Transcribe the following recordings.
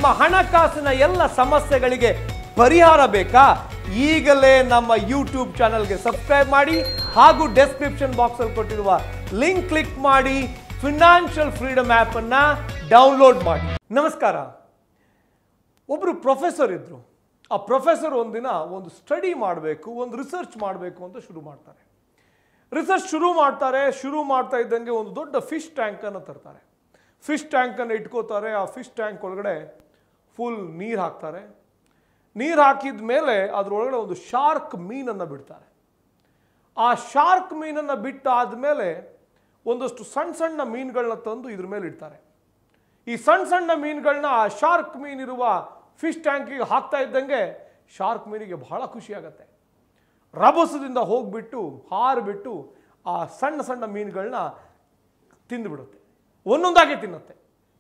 ನಿಮ್ಮ ಹಣಕಾಸಿನ ಎಲ್ಲ ಸಮಸ್ಯೆಗಳಿಗೆ ಪರಿಹಾರ ಬೇಕಾ ಈಗಲೇ ನಮ್ಮ ಯೂಟ್ಯೂಬ್ ಚಾನಲ್ಗೆ ಸಬ್ಸ್ಕ್ರೈಬ್ ಮಾಡಿ ಹಾಗೂ ಡೆಸ್ಕ್ರಿಪ್ಷನ್ ಬಾಕ್ಸಲ್ಲಿ ಕೊಟ್ಟಿರುವ ಲಿಂಕ್ ಕ್ಲಿಕ್ ಮಾಡಿ ಫಿನಾನ್ಷಿಯಲ್ ಫ್ರೀಡಮ್ ಆ್ಯಪನ್ನು ಡೌನ್ಲೋಡ್ ಮಾಡಿ ನಮಸ್ಕಾರ ಒಬ್ಬರು ಪ್ರೊಫೆಸರ್ ಇದ್ದರು ಆ ಪ್ರೊಫೆಸರ್ ಒಂದಿನ ಒಂದು ಸ್ಟಡಿ ಮಾಡಬೇಕು ಒಂದು ರಿಸರ್ಚ್ ಮಾಡಬೇಕು ಅಂತ ಶುರು ಮಾಡ್ತಾರೆ ರಿಸರ್ಚ್ ಶುರು ಮಾಡ್ತಾರೆ ಶುರು ಮಾಡ್ತಾ ಇದ್ದಂಗೆ ಒಂದು ದೊಡ್ಡ ಫಿಶ್ ಟ್ಯಾಂಕನ್ನು ತರ್ತಾರೆ ಫಿಶ್ ಟ್ಯಾಂಕನ್ನು ಇಟ್ಕೋತಾರೆ ಆ ಫಿಶ್ ಟ್ಯಾಂಕ್ ಒಳಗಡೆ ಫುಲ್ ನೀರು ಹಾಕ್ತಾರೆ ನೀರು ಹಾಕಿದ ಮೇಲೆ ಅದರೊಳಗಡೆ ಒಂದು ಶಾರ್ಕ್ ಮೀನನ್ನು ಬಿಡ್ತಾರೆ ಆ ಶಾರ್ಕ್ ಮೀನನ್ನು ಬಿಟ್ಟಾದ್ಮೇಲೆ ಒಂದಷ್ಟು ಸಣ್ಣ ಸಣ್ಣ ಮೀನುಗಳನ್ನ ತಂದು ಇದ್ರ ಮೇಲೆ ಇಡ್ತಾರೆ ಈ ಸಣ್ಣ ಸಣ್ಣ ಮೀನುಗಳನ್ನ ಆ ಶಾರ್ಕ್ ಮೀನಿರುವ ಫಿಶ್ ಟ್ಯಾಂಕಿಗೆ ಹಾಕ್ತಾ ಇದ್ದಂಗೆ ಶಾರ್ಕ್ ಮೀನಿಗೆ ಬಹಳ ಖುಷಿ ಆಗತ್ತೆ ರಭಸದಿಂದ ಹೋಗ್ಬಿಟ್ಟು ಹಾರಿಬಿಟ್ಟು ಆ ಸಣ್ಣ ಸಣ್ಣ ಮೀನುಗಳನ್ನ ತಿಂದುಬಿಡುತ್ತೆ ಒಂದೊಂದಾಗಿ ತಿನ್ನುತ್ತೆ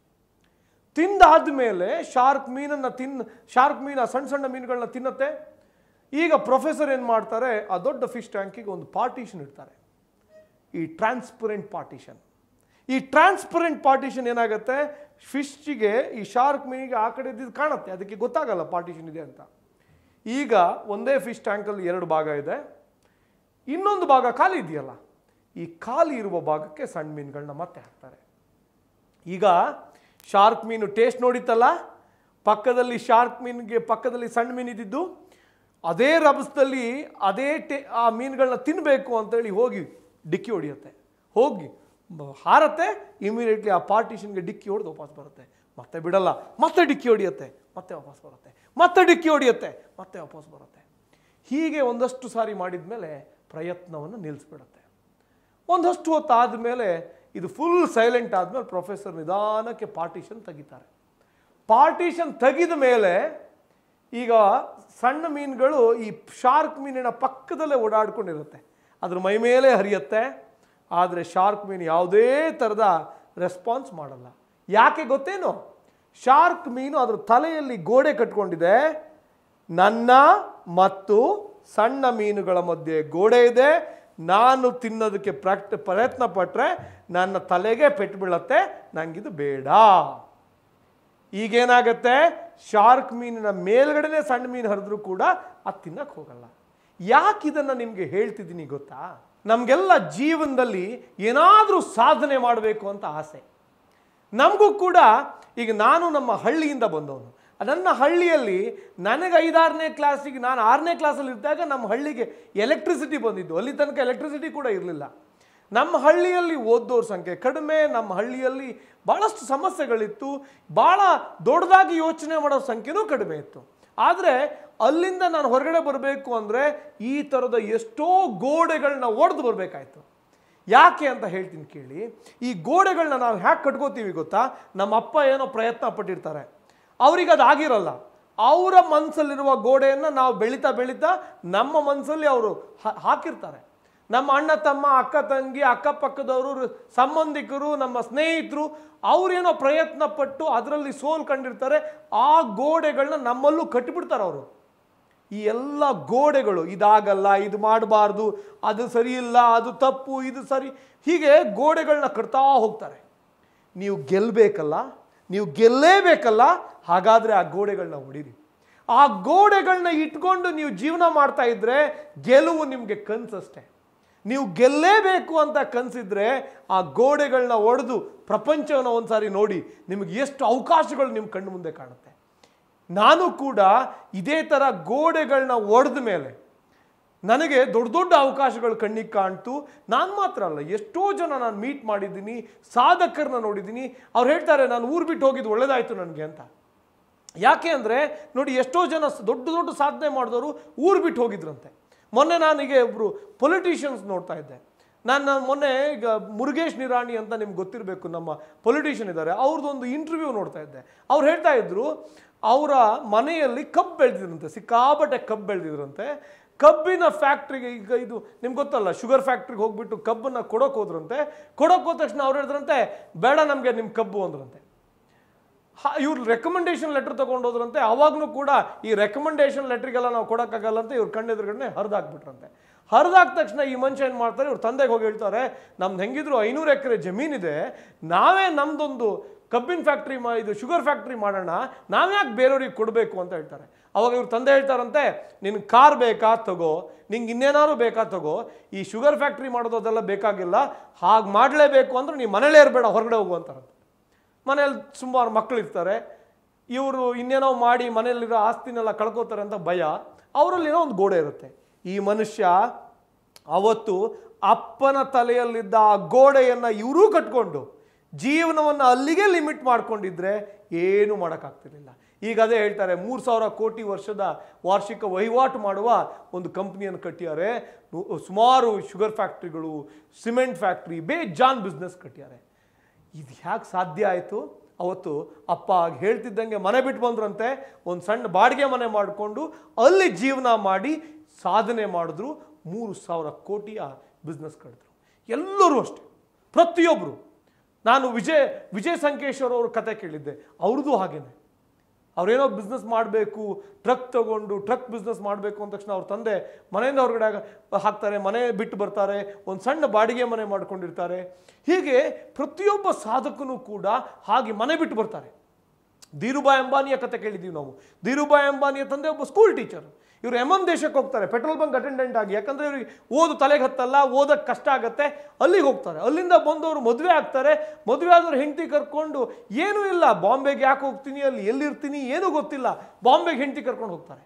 ತಿಂದಾದ ಮೇಲೆ ಶಾರ್ಕ್ ಮೀನನ್ನು ತಿನ್ ಶಾರ್ಕ್ ಮೀನ ಸಣ್ಣ ಸಣ್ಣ ಮೀನುಗಳನ್ನ ತಿನ್ನತ್ತೆ ಈಗ ಪ್ರೊಫೆಸರ್ ಏನು ಮಾಡ್ತಾರೆ ಆ ದೊಡ್ಡ ಫಿಶ್ ಟ್ಯಾಂಕಿಗೆ ಒಂದು ಪಾರ್ಟಿಷನ್ ಇಡ್ತಾರೆ ಈ ಟ್ರಾನ್ಸ್ಪರೆಂಟ್ ಪಾರ್ಟಿಷನ್ ಈ ಟ್ರಾನ್ಸ್ಪರೆಂಟ್ ಪಾರ್ಟಿಷನ್ ಏನಾಗುತ್ತೆ ಫಿಶ್ಗೆ ಈ ಶಾರ್ಕ್ ಮೀನಿಗೆ ಆ ಕಡೆ ಇದ್ದಿದ್ದು ಕಾಣುತ್ತೆ ಅದಕ್ಕೆ ಗೊತ್ತಾಗಲ್ಲ ಪಾರ್ಟಿಷನ್ ಇದೆ ಅಂತ ಈಗ ಒಂದೇ ಫಿಶ್ ಟ್ಯಾಂಕಲ್ಲಿ ಎರಡು ಭಾಗ ಇದೆ ಇನ್ನೊಂದು ಭಾಗ ಖಾಲಿ ಇದೆಯಲ್ಲ ಈ ಖಾಲಿ ಇರುವ ಭಾಗಕ್ಕೆ ಸಣ್ಣ ಮೀನುಗಳನ್ನ ಮತ್ತೆ ಹಾಕ್ತಾರೆ ಈಗ ಶಾರ್ಕ್ ಮೀನು ಟೇಸ್ಟ್ ನೋಡಿತ್ತಲ್ಲ ಪಕ್ಕದಲ್ಲಿ ಶಾರ್ಕ್ ಮೀನಿಗೆ ಪಕ್ಕದಲ್ಲಿ ಸಣ್ಣ ಮೀನು ಇದ್ದಿದ್ದು ಅದೇ ರಭಸದಲ್ಲಿ ಅದೇ ಟೇ ಆ ಮೀನುಗಳನ್ನ ತಿನ್ನಬೇಕು ಅಂತೇಳಿ ಹೋಗಿ ಡಿಕ್ಕಿ ಹೊಡಿಯುತ್ತೆ ಹೋಗಿ ಬ- ಹಾರತ್ತೆ ಇಮಿಡಿಯೇಟ್ಲಿ ಆ ಪಾರ್ಟಿಷನ್ಗೆ ಡಿಕ್ಕಿ ಹೊಡೆದು ವಾಪಸ್ ಬರುತ್ತೆ ಮತ್ತೆ ಬಿಡಲ್ಲ ಮತ್ತೆ ಡಿಕ್ಕಿ ಹೊಡಿಯುತ್ತೆ ಮತ್ತೆ ವಾಪಸ್ ಬರುತ್ತೆ ಮತ್ತೆ ಡಿಕ್ಕಿ ಹೊಡಿಯುತ್ತೆ ಮತ್ತೆ ವಾಪಸ್ ಬರುತ್ತೆ ಹೀಗೆ ಒಂದಷ್ಟು ಸಾರಿ ಮಾಡಿದ ಮೇಲೆ ಪ್ರಯತ್ನವನ್ನು ನಿಲ್ಲಿಸ್ಬಿಡುತ್ತೆ ಒಂದಷ್ಟು ಹೊತ್ತು ಆದಮೇಲೆ ಇದು ಫುಲ್ ಸೈಲೆಂಟ್ ಆದಮೇಲೆ ಪ್ರೊಫೆಸರ್ ನಿಧಾನಕ್ಕೆ ಪಾರ್ಟಿಷನ್ ತೆಗಿತಾರೆ ಪಾರ್ಟಿಷನ್ ತೆಗೆದ ಮೇಲೆ ಈಗ ಸಣ್ಣ ಮೀನುಗಳು ಈ ಶಾರ್ಕ್ ಮೀನಿನ ಪಕ್ಕದಲ್ಲೇ ಓಡಾಡ್ಕೊಂಡಿರುತ್ತೆ ಅದ್ರ ಮೈ ಮೇಲೆ ಹರಿಯುತ್ತೆ ಆದರೆ ಶಾರ್ಕ್ ಮೀನು ಯಾವುದೇ ಥರದ ರೆಸ್ಪಾನ್ಸ್ ಮಾಡಲ್ಲ ಯಾಕೆ ಗೊತ್ತೇನು ಶಾರ್ಕ್ ಮೀನು ಅದ್ರ ತಲೆಯಲ್ಲಿ ಗೋಡೆ ಕಟ್ಕೊಂಡಿದೆ ನನ್ನ ಮತ್ತು ಸಣ್ಣ ಮೀನುಗಳ ಮಧ್ಯೆ ಗೋಡೆ ಇದೆ ನಾನು ತಿನ್ನೋದಕ್ಕೆ ಪ್ರಾಕ್ಟ ಪ್ರಯತ್ನ ಪಟ್ಟರೆ ನನ್ನ ತಲೆಗೆ ಪೆಟ್ಟು ಬೀಳತ್ತೆ ನಂಗಿದು ಬೇಡ ಈಗೇನಾಗತ್ತೆ ಶಾರ್ಕ್ ಮೀನಿನ ಮೇಲ್ಗಡೆನೆ ಸಣ್ಣ ಮೀನು ಹರಿದ್ರೂ ಕೂಡ ಅದು ತಿನ್ನಕ್ಕೆ ಹೋಗಲ್ಲ ಯಾಕೆ ಇದನ್ನು ನಿಮಗೆ ಹೇಳ್ತಿದ್ದೀನಿ ಗೊತ್ತಾ ನಮಗೆಲ್ಲ ಜೀವನದಲ್ಲಿ ಏನಾದರೂ ಸಾಧನೆ ಮಾಡಬೇಕು ಅಂತ ಆಸೆ ನಮಗೂ ಕೂಡ ಈಗ ನಾನು ನಮ್ಮ ಹಳ್ಳಿಯಿಂದ ಬಂದವನು ನನ್ನ ಹಳ್ಳಿಯಲ್ಲಿ ನನಗೆ ಐದಾರನೇ ಕ್ಲಾಸಿಗೆ ನಾನು ಆರನೇ ಕ್ಲಾಸಲ್ಲಿ ಇದ್ದಾಗ ನಮ್ಮ ಹಳ್ಳಿಗೆ ಎಲೆಕ್ಟ್ರಿಸಿಟಿ ಬಂದಿದ್ದು ಅಲ್ಲಿ ತನಕ ಎಲೆಕ್ಟ್ರಿಸಿಟಿ ಕೂಡ ಇರಲಿಲ್ಲ ನಮ್ಮ ಹಳ್ಳಿಯಲ್ಲಿ ಓದೋರ ಸಂಖ್ಯೆ ಕಡಿಮೆ ನಮ್ಮ ಹಳ್ಳಿಯಲ್ಲಿ ಭಾಳಷ್ಟು ಸಮಸ್ಯೆಗಳಿತ್ತು ಭಾಳ ದೊಡ್ಡದಾಗಿ ಯೋಚನೆ ಮಾಡೋ ಸಂಖ್ಯೆನೂ ಕಡಿಮೆ ಇತ್ತು ಆದರೆ ಅಲ್ಲಿಂದ ನಾನು ಹೊರಗಡೆ ಬರಬೇಕು ಅಂದರೆ ಈ ಥರದ ಎಷ್ಟೋ ಗೋಡೆಗಳನ್ನ ಒಡೆದು ಬರಬೇಕಾಯ್ತು ಯಾಕೆ ಅಂತ ಹೇಳ್ತೀನಿ ಕೇಳಿ ಈ ಗೋಡೆಗಳನ್ನ ನಾವು ಹ್ಯಾಕೆ ಕಟ್ಕೋತೀವಿ ಗೊತ್ತಾ ನಮ್ಮ ಅಪ್ಪ ಏನೋ ಪ್ರಯತ್ನ ಪಟ್ಟಿರ್ತಾರೆ ಅವ್ರಿಗೆ ಅದು ಆಗಿರಲ್ಲ ಅವರ ಮನಸ್ಸಲ್ಲಿರುವ ಗೋಡೆಯನ್ನು ನಾವು ಬೆಳೀತಾ ಬೆಳೀತಾ ನಮ್ಮ ಮನಸ್ಸಲ್ಲಿ ಅವರು ಹಾಕಿರ್ತಾರೆ ನಮ್ಮ ಅಣ್ಣ ತಮ್ಮ ಅಕ್ಕ ತಂಗಿ ಅಕ್ಕಪಕ್ಕದವರು ರು- ಸಂಬಂಧಿಕರು ನಮ್ಮ ಸ್ನೇಹಿತರು ಅವರೇನೋ ಪ್ರಯತ್ನ ಪಟ್ಟು ಅದರಲ್ಲಿ ಸೋಲ್ ಕಂಡಿರ್ತಾರೆ ಆ ಗೋಡೆಗಳನ್ನ ನಮ್ಮಲ್ಲೂ ಕಟ್ಟಿಬಿಡ್ತಾರೆ ಅವರು ಈ ಎಲ್ಲ ಗೋಡೆಗಳು ಇದಾಗಲ್ಲ ಇದು ಮಾಡಬಾರ್ದು ಅದು ಸರಿ ಇಲ್ಲ ಅದು ತಪ್ಪು ಇದು ಸರಿ ಹೀಗೆ ಗೋಡೆಗಳನ್ನ ಕಟ್ತಾ ಹೋಗ್ತಾರೆ ನೀವು ಗೆಲ್ಲಬೇಕಲ್ಲ ನೀವು ಗೆಲ್ಲೇಬೇಕಲ್ಲ ಹಾಗಾದರೆ ಆ ಗೋಡೆಗಳನ್ನ ಹೊಡೀರಿ ಆ ಗೋಡೆಗಳನ್ನ ಇಟ್ಕೊಂಡು ನೀವು ಜೀವನ ಮಾಡ್ತಾ ಇದ್ರೆ ಗೆಲುವು ನಿಮಗೆ ಕನ್ಸಷ್ಟೇ ನೀವು ಗೆಲ್ಲೇಬೇಕು ಅಂತ ಕನಸಿದ್ರೆ ಆ ಗೋಡೆಗಳನ್ನ ಒಡೆದು ಪ್ರಪಂಚವನ್ನು ಒಂದ್ಸಾರಿ ನೋಡಿ ನಿಮಗೆ ಎಷ್ಟು ಅವಕಾಶಗಳು ನಿಮ್ಮ ಕಣ್ಣು ಮುಂದೆ ಕಾಣುತ್ತೆ ನಾನು ಕೂಡ ಇದೇ ಥರ ಗೋಡೆಗಳನ್ನ ಒಡೆದ ಮೇಲೆ ನನಗೆ ದೊಡ್ಡ ದೊಡ್ಡ ಅವಕಾಶಗಳು ಕಣ್ಣಿಗೆ ಕಾಣ್ತು ನಾನು ಮಾತ್ರ ಅಲ್ಲ ಎಷ್ಟೋ ಜನ ನಾನು ಮೀಟ್ ಮಾಡಿದ್ದೀನಿ ಸಾಧಕರನ್ನ ನೋಡಿದ್ದೀನಿ ಅವ್ರು ಹೇಳ್ತಾರೆ ನಾನು ಊರು ಬಿಟ್ಟು ಹೋಗಿದ್ದು ಒಳ್ಳೇದಾಯ್ತು ನನಗೆ ಅಂತ ಯಾಕೆ ಅಂದರೆ ನೋಡಿ ಎಷ್ಟೋ ಜನ ಸ- ದೊಡ್ಡ ದೊಡ್ಡ ಸಾಧನೆ ಮಾಡಿದವರು ಊರು ಬಿಟ್ಟು ಹೋಗಿದ್ರಂತೆ ಮೊನ್ನೆ ನಾನೀಗ ಒಬ್ಬರು ಪೊಲಿಟಿಷಿಯನ್ಸ್ ನೋಡ್ತಾ ಇದ್ದೆ ನಾನು ಮೊನ್ನೆ ಈಗ ಮುರುಗೇಶ್ ನಿರಾಣಿ ಅಂತ ನಿಮ್ಗೆ ಗೊತ್ತಿರಬೇಕು ನಮ್ಮ ಪೊಲಿಟಿಷಿಯನ್ ಇದ್ದಾರೆ ಅವ್ರದ್ದೊಂದು ಇಂಟರ್ವ್ಯೂ ನೋಡ್ತಾ ಇದ್ದೆ ಅವ್ರು ಹೇಳ್ತಾ ಇದ್ರು ಅವರ ಮನೆಯಲ್ಲಿ ಕಬ್ಬು ಬೆಳೆದಿದ್ರಂತೆ ಸಿಕ್ಕಾಪಟ್ಟೆ ಕಬ್ಬು ಬೆಳೆದಿದ್ರಂತೆ ಕಬ್ಬಿನ ಫ್ಯಾಕ್ಟ್ರಿಗೆ ಈಗ ಇದು ನಿಮ್ಗೆ ಗೊತ್ತಲ್ಲ ಶುಗರ್ ಫ್ಯಾಕ್ಟ್ರಿಗೆ ಹೋಗ್ಬಿಟ್ಟು ಕಬ್ಬನ್ನು ಕೊಡೋಕೆ ಹೋದ್ರಂತೆ ಕೊಡೋಕೆ ಹೋದ ತಕ್ಷಣ ಅವ್ರು ಹೇಳಿದ್ರಂತೆ ಬೇಡ ನಮಗೆ ನಿಮ್ಮ ಕಬ್ಬು ಅಂದ್ರಂತೆ ಇವ್ರು ರೆಕಮೆಂಡೇಶನ್ ಲೆಟರ್ ತಗೊಂಡೋದ್ರಂತೆ ಅವಾಗಲೂ ಕೂಡ ಈ ರೆಕಮೆಂಡೇಶನ್ ಲೆಟ್ರಿಗೆಲ್ಲ ನಾವು ಕೊಡೋಕ್ಕಾಗಲ್ಲ ಅಂತ ಇವ್ರ ಕಣ್ಣೆದುರುಗಡೆ ಹರಿದಾಕ್ಬಿಟ್ರಂತೆ ಹರಿದಾದ ತಕ್ಷಣ ಈ ಮನುಷ್ಯ ಏನು ಮಾಡ್ತಾರೆ ಇವ್ರ ತಂದೆಗೆ ಹೋಗಿ ಹೇಳ್ತಾರೆ ನಮ್ದು ಹೆಂಗಿದ್ರು ಐನೂರು ಎಕರೆ ಜಮೀನಿದೆ ನಾವೇ ನಮ್ದೊಂದು ಕಬ್ಬಿನ ಫ್ಯಾಕ್ಟ್ರಿ ಮಾ ಇದು ಶುಗರ್ ಫ್ಯಾಕ್ಟ್ರಿ ಮಾಡೋಣ ನಾವ್ಯಾಕೆ ಬೇರೆಯವ್ರಿಗೆ ಕೊಡಬೇಕು ಅಂತ ಹೇಳ್ತಾರೆ ಅವಾಗ ಇವ್ರ ತಂದೆ ಹೇಳ್ತಾರಂತೆ ನಿನ್ ಕಾರ್ ಬೇಕಾ ತಗೋ ನಿಂಗೆ ಇನ್ನೇನಾದ್ರು ಬೇಕಾ ತಗೋ ಈ ಶುಗರ್ ಫ್ಯಾಕ್ಟ್ರಿ ಮಾಡೋದು ಅದೆಲ್ಲ ಬೇಕಾಗಿಲ್ಲ ಹಾಗೆ ಮಾಡಲೇಬೇಕು ಅಂದ್ರೆ ನೀವು ಮನೇಲೇ ಇರಬೇಡ ಹೊರಗಡೆ ಹೋಗು ಅಂತಾರಂತೆ ಮನೇಲಿ ಸುಮಾರು ಮಕ್ಕಳು ಇರ್ತಾರೆ ಇವರು ಇನ್ನೇನೋ ಮಾಡಿ ಮನೆಯಲ್ಲಿರೋ ಆಸ್ತಿನೆಲ್ಲ ಕಳ್ಕೊತಾರೆ ಅಂತ ಭಯ ಅವರಲ್ಲಿ ಏನೋ ಒಂದು ಗೋಡೆ ಇರುತ್ತೆ ಈ ಮನುಷ್ಯ ಅವತ್ತು ಅಪ್ಪನ ತಲೆಯಲ್ಲಿದ್ದ ಆ ಗೋಡೆಯನ್ನು ಇವರೂ ಕಟ್ಕೊಂಡು ಜೀವನವನ್ನು ಅಲ್ಲಿಗೆ ಲಿಮಿಟ್ ಮಾಡ್ಕೊಂಡಿದ್ರೆ ಏನು ಮಾಡೋಕ್ಕಾಗ್ತಿರ್ಲಿಲ್ಲ ಈಗ ಅದೇ ಹೇಳ್ತಾರೆ ಮೂರು ಸಾವಿರ ಕೋಟಿ ವರ್ಷದ ವಾರ್ಷಿಕ ವಹಿವಾಟು ಮಾಡುವ ಒಂದು ಕಂಪ್ನಿಯನ್ನು ಕಟ್ಟಿದ್ದಾರೆ ನು- ಸುಮಾರು ಶುಗರ್ ಫ್ಯಾಕ್ಟ್ರಿಗಳು ಸಿಮೆಂಟ್ ಫ್ಯಾಕ್ಟ್ರಿ ಬೇಜಾನ್ ಬಿಸ್ನೆಸ್ ಕಟ್ಟಿದ್ದಾರೆ ಇದು ಯಾಕೆ ಸಾಧ್ಯ ಆಯಿತು ಅವತ್ತು ಅಪ್ಪ ಹೇಳ್ತಿದ್ದಂಗೆ ಮನೆ ಬಿಟ್ಟು ಬಂದ್ರಂತೆ ಒಂದು ಸಣ್ಣ ಬಾಡಿಗೆ ಮನೆ ಮಾಡಿಕೊಂಡು ಅಲ್ಲಿ ಜೀವನ ಮಾಡಿ ಸಾಧನೆ ಮಾಡಿದ್ರು ಮೂರು ಸಾವಿರ ಕೋಟಿಯ ಬಿಸ್ನೆಸ್ ಕಟ್ಟಿದ್ರು ಎಲ್ಲರೂ ಅಷ್ಟೇ ಪ್ರತಿಯೊಬ್ಬರು ನಾನು ವಿಜಯ್ ವಿಜಯ್ ಸಂಕೇಶ್ವರ್ ಅವ್ರ ಕತೆ ಕೇಳಿದ್ದೆ ಅವ್ರದ್ದು ಹಾಗೇನೆ ಅವ್ರೇನೋ ಬಿಸ್ನೆಸ್ ಮಾಡಬೇಕು ಟ್ರಕ್ ತಗೊಂಡು ಟ್ರಕ್ ಬಿಸ್ನೆಸ್ ಮಾಡಬೇಕು ಅಂದ ತಕ್ಷಣ ಅವ್ರ ತಂದೆ ಮನೆಯಿಂದ ಹೊರಗಡೆ ಆಗ- ಹಾಕ್ತಾರೆ ಮನೆ ಬಿಟ್ಟು ಬರ್ತಾರೆ ಒಂದು ಸಣ್ಣ ಬಾಡಿಗೆ ಮನೆ ಮಾಡ್ಕೊಂಡಿರ್ತಾರೆ ಹೀಗೆ ಪ್ರತಿಯೊಬ್ಬ ಸಾಧಕನು ಕೂಡ ಹಾಗೆ ಮನೆ ಬಿಟ್ಟು ಬರ್ತಾರೆ ಧೀರುಭಾಯ್ ಅಂಬಾನಿಯ ಕತೆ ಕೇಳಿದ್ದೀವಿ ನಾವು ಧೀರುಭಾಯ್ ಅಂಬಾನಿಯ ತಂದೆ ಒಬ್ಬ ಸ್ಕೂಲ್ ಟೀಚರ್ ಇವರು ಎಮ್ ದೇಶಕ್ಕೆ ಹೋಗ್ತಾರೆ ಪೆಟ್ರೋಲ್ ಬಂಕ್ ಅಟೆಂಡೆಂಟ್ ಆಗಿ ಯಾಕಂದ್ರೆ ಇವ್ರಿಗೆ ಓದು ತಲೆಗೆ ಹತ್ತಲ್ಲ ಓದಕ್ಕೆ ಕಷ್ಟ ಆಗುತ್ತೆ ಅಲ್ಲಿಗೆ ಹೋಗ್ತಾರೆ ಅಲ್ಲಿಂದ ಬಂದವರು ಮದುವೆ ಆಗ್ತಾರೆ ಮದುವೆ ಆದವ್ರು ಹೆಂಡತಿ ಕರ್ಕೊಂಡು ಏನೂ ಇಲ್ಲ ಬಾಂಬೆಗೆ ಯಾಕೆ ಹೋಗ್ತೀನಿ ಅಲ್ಲಿ ಎಲ್ಲಿರ್ತೀನಿ ಏನೂ ಗೊತ್ತಿಲ್ಲ ಬಾಂಬೆಗೆ ಹೆಂಡತಿ ಕರ್ಕೊಂಡು ಹೋಗ್ತಾರೆ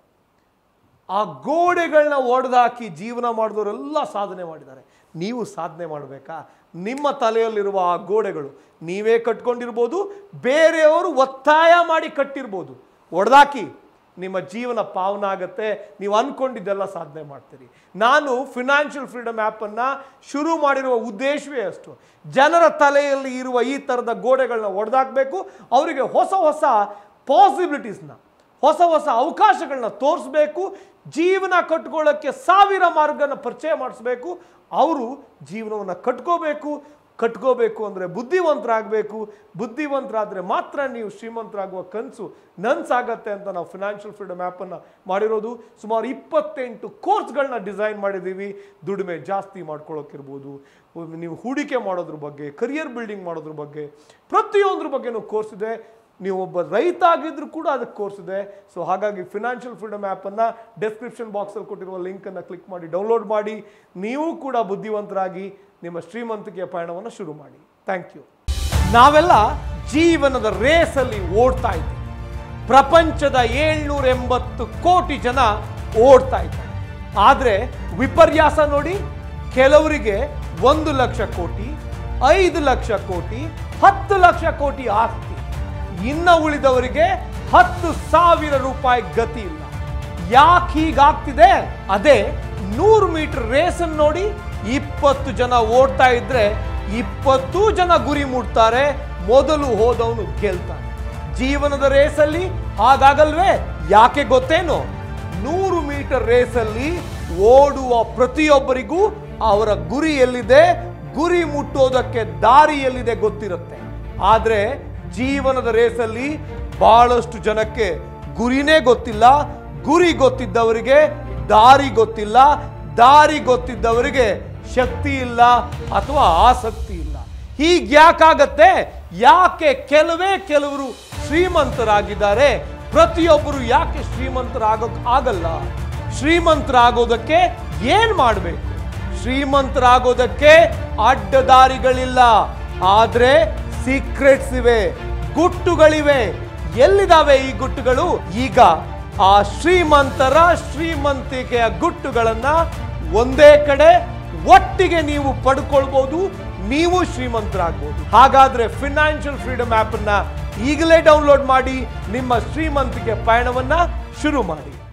ಆ ಗೋಡೆಗಳನ್ನ ಒಡೆದಾಕಿ ಜೀವನ ಮಾಡಿದವರೆಲ್ಲ ಸಾಧನೆ ಮಾಡಿದ್ದಾರೆ ನೀವು ಸಾಧನೆ ಮಾಡಬೇಕಾ ನಿಮ್ಮ ತಲೆಯಲ್ಲಿರುವ ಆ ಗೋಡೆಗಳು ನೀವೇ ಕಟ್ಕೊಂಡಿರ್ಬೋದು ಬೇರೆಯವರು ಒತ್ತಾಯ ಮಾಡಿ ಕಟ್ಟಿರ್ಬೋದು ಒಡೆದಾಕಿ ನಿಮ್ಮ ಜೀವನ ಪಾವನ ಆಗತ್ತೆ ನೀವು ಅನ್ಕೊಂಡಿದ್ದೆಲ್ಲ ಸಾಧನೆ ಮಾಡ್ತೀರಿ ನಾನು ಫಿನಾನ್ಷಿಯಲ್ ಫ್ರೀಡಮ್ ಆ್ಯಪನ್ನು ಶುರು ಮಾಡಿರುವ ಉದ್ದೇಶವೇ ಅಷ್ಟು ಜನರ ತಲೆಯಲ್ಲಿ ಇರುವ ಈ ಥರದ ಗೋಡೆಗಳನ್ನ ಒಡೆದಾಕಬೇಕು ಅವರಿಗೆ ಹೊಸ ಹೊಸ ಪಾಸಿಬಿಲಿಟೀಸ್ನ ಹೊಸ ಹೊಸ ಅವಕಾಶಗಳನ್ನ ತೋರಿಸ್ಬೇಕು ಜೀವನ ಕಟ್ಕೊಳ್ಳೋಕ್ಕೆ ಸಾವಿರ ಮಾರ್ಗನ ಪರಿಚಯ ಮಾಡಿಸ್ಬೇಕು ಅವರು ಜೀವನವನ್ನು ಕಟ್ಕೋಬೇಕು ಕಟ್ಕೋಬೇಕು ಅಂದರೆ ಬುದ್ಧಿವಂತರಾಗಬೇಕು ಬುದ್ಧಿವಂತರಾದರೆ ಮಾತ್ರ ನೀವು ಶ್ರೀಮಂತರಾಗುವ ಕನಸು ನನ್ಸಾಗತ್ತೆ ಅಂತ ನಾವು ಫಿನಾನ್ಷಿಯಲ್ ಫ್ರೀಡಮ್ ಆ್ಯಪನ್ನು ಮಾಡಿರೋದು ಸುಮಾರು ಇಪ್ಪತ್ತೆಂಟು ಕೋರ್ಸ್ಗಳನ್ನ ಡಿಸೈನ್ ಮಾಡಿದ್ದೀವಿ ದುಡಿಮೆ ಜಾಸ್ತಿ ಮಾಡ್ಕೊಳ್ಳೋಕ್ಕಿರ್ಬೋದು ನೀವು ಹೂಡಿಕೆ ಮಾಡೋದ್ರ ಬಗ್ಗೆ ಕರಿಯರ್ ಬಿಲ್ಡಿಂಗ್ ಮಾಡೋದ್ರ ಬಗ್ಗೆ ಪ್ರತಿಯೊಂದ್ರ ಬಗ್ಗೆನೂ ಕೋರ್ಸ್ ಇದೆ ನೀವು ಒಬ್ಬ ರೈತ ಆಗಿದ್ರು ಕೂಡ ಅದಕ್ಕೆ ಕೋರ್ಸ್ ಇದೆ ಸೊ ಹಾಗಾಗಿ ಫಿನಾನ್ಷಿಯಲ್ ಫ್ರೀಡಮ್ ಆ್ಯಪನ್ನು ಡೆಸ್ಕ್ರಿಪ್ಷನ್ ಬಾಕ್ಸಲ್ಲಿ ಕೊಟ್ಟಿರುವ ಲಿಂಕನ್ನು ಕ್ಲಿಕ್ ಮಾಡಿ ಡೌನ್ಲೋಡ್ ಮಾಡಿ ನೀವು ಕೂಡ ಬುದ್ಧಿವಂತರಾಗಿ ನಿಮ್ಮ ಶ್ರೀಮಂತಿಕೆಯ ಪಯಣವನ್ನು ಶುರು ಮಾಡಿ ಥ್ಯಾಂಕ್ ಯು ನಾವೆಲ್ಲ ಜೀವನದ ರೇಸಲ್ಲಿ ಓಡ್ತಾ ಇದ್ದೀವಿ ಪ್ರಪಂಚದ ಏಳ್ನೂರ ಎಂಬತ್ತು ಕೋಟಿ ಜನ ಓಡ್ತಾ ಇದ್ದಾರೆ ಆದರೆ ವಿಪರ್ಯಾಸ ನೋಡಿ ಕೆಲವರಿಗೆ ಒಂದು ಲಕ್ಷ ಕೋಟಿ ಐದು ಲಕ್ಷ ಕೋಟಿ ಹತ್ತು ಲಕ್ಷ ಕೋಟಿ ಆಸ್ತಿ ಇನ್ನ ಉಳಿದವರಿಗೆ ಹತ್ತು ಸಾವಿರ ರೂಪಾಯಿ ಗತಿ ಇಲ್ಲ ಯಾಕೆ ಹೀಗಾಗ್ತಿದೆ ಅದೇ ನೂರು ಮೀಟರ್ ರೇಸ್ ಅನ್ನು ನೋಡಿ ಇಪ್ಪತ್ತು ಜನ ಓಡ್ತಾ ಇದ್ರೆ ಇಪ್ಪತ್ತು ಜನ ಗುರಿ ಮುಟ್ತಾರೆ ಮೊದಲು ಹೋದವನು ಗೆಲ್ತಾನೆ ಜೀವನದ ರೇಸಲ್ಲಿ ಹಾಗಾಗಲ್ವೇ ಯಾಕೆ ಗೊತ್ತೇನು ನೂರು ಮೀಟರ್ ರೇಸಲ್ಲಿ ಓಡುವ ಪ್ರತಿಯೊಬ್ಬರಿಗೂ ಅವರ ಗುರಿ ಎಲ್ಲಿದೆ ಗುರಿ ಮುಟ್ಟೋದಕ್ಕೆ ದಾರಿ ಎಲ್ಲಿದೆ ಗೊತ್ತಿರುತ್ತೆ ಆದ್ರೆ ಜೀವನದ ರೇಸಲ್ಲಿ ಬಹಳಷ್ಟು ಜನಕ್ಕೆ ಗುರಿನೇ ಗೊತ್ತಿಲ್ಲ ಗುರಿ ಗೊತ್ತಿದ್ದವರಿಗೆ ದಾರಿ ಗೊತ್ತಿಲ್ಲ ದಾರಿ ಗೊತ್ತಿದ್ದವರಿಗೆ ಶಕ್ತಿ ಇಲ್ಲ ಅಥವಾ ಆಸಕ್ತಿ ಇಲ್ಲ ಹೀಗೆ ಯಾಕಾಗತ್ತೆ ಯಾಕೆ ಕೆಲವೇ ಕೆಲವರು ಶ್ರೀಮಂತರಾಗಿದ್ದಾರೆ ಪ್ರತಿಯೊಬ್ಬರು ಯಾಕೆ ಶ್ರೀಮಂತರಾಗೋಕ್ ಆಗಲ್ಲ ಶ್ರೀಮಂತರಾಗೋದಕ್ಕೆ ಏನ್ ಮಾಡಬೇಕು ಶ್ರೀಮಂತರಾಗೋದಕ್ಕೆ ಅಡ್ಡದಾರಿಗಳಿಲ್ಲ ಆದ್ರೆ ಸೀಕ್ರೆಟ್ಸ್ ಇವೆ ಗುಟ್ಟುಗಳಿವೆ ಎಲ್ಲಿದಾವೆ ಈ ಗುಟ್ಟುಗಳು ಈಗ ಆ ಶ್ರೀಮಂತರ ಶ್ರೀಮಂತಿಕೆಯ ಗುಟ್ಟುಗಳನ್ನ ಒಂದೇ ಕಡೆ ಒಟ್ಟಿಗೆ ನೀವು ಪಡ್ಕೊಳ್ಬಹುದು ನೀವು ಶ್ರೀಮಂತರಾಗ್ಬೋದು ಹಾಗಾದ್ರೆ ಫಿನಾನ್ಷಿಯಲ್ ಫ್ರೀಡಮ್ ಆಪ್ ಅನ್ನ ಈಗಲೇ ಡೌನ್ಲೋಡ್ ಮಾಡಿ ನಿಮ್ಮ ಶ್ರೀಮಂತಿಕೆ ಪಯಣವನ್ನ ಶುರು ಮಾಡಿ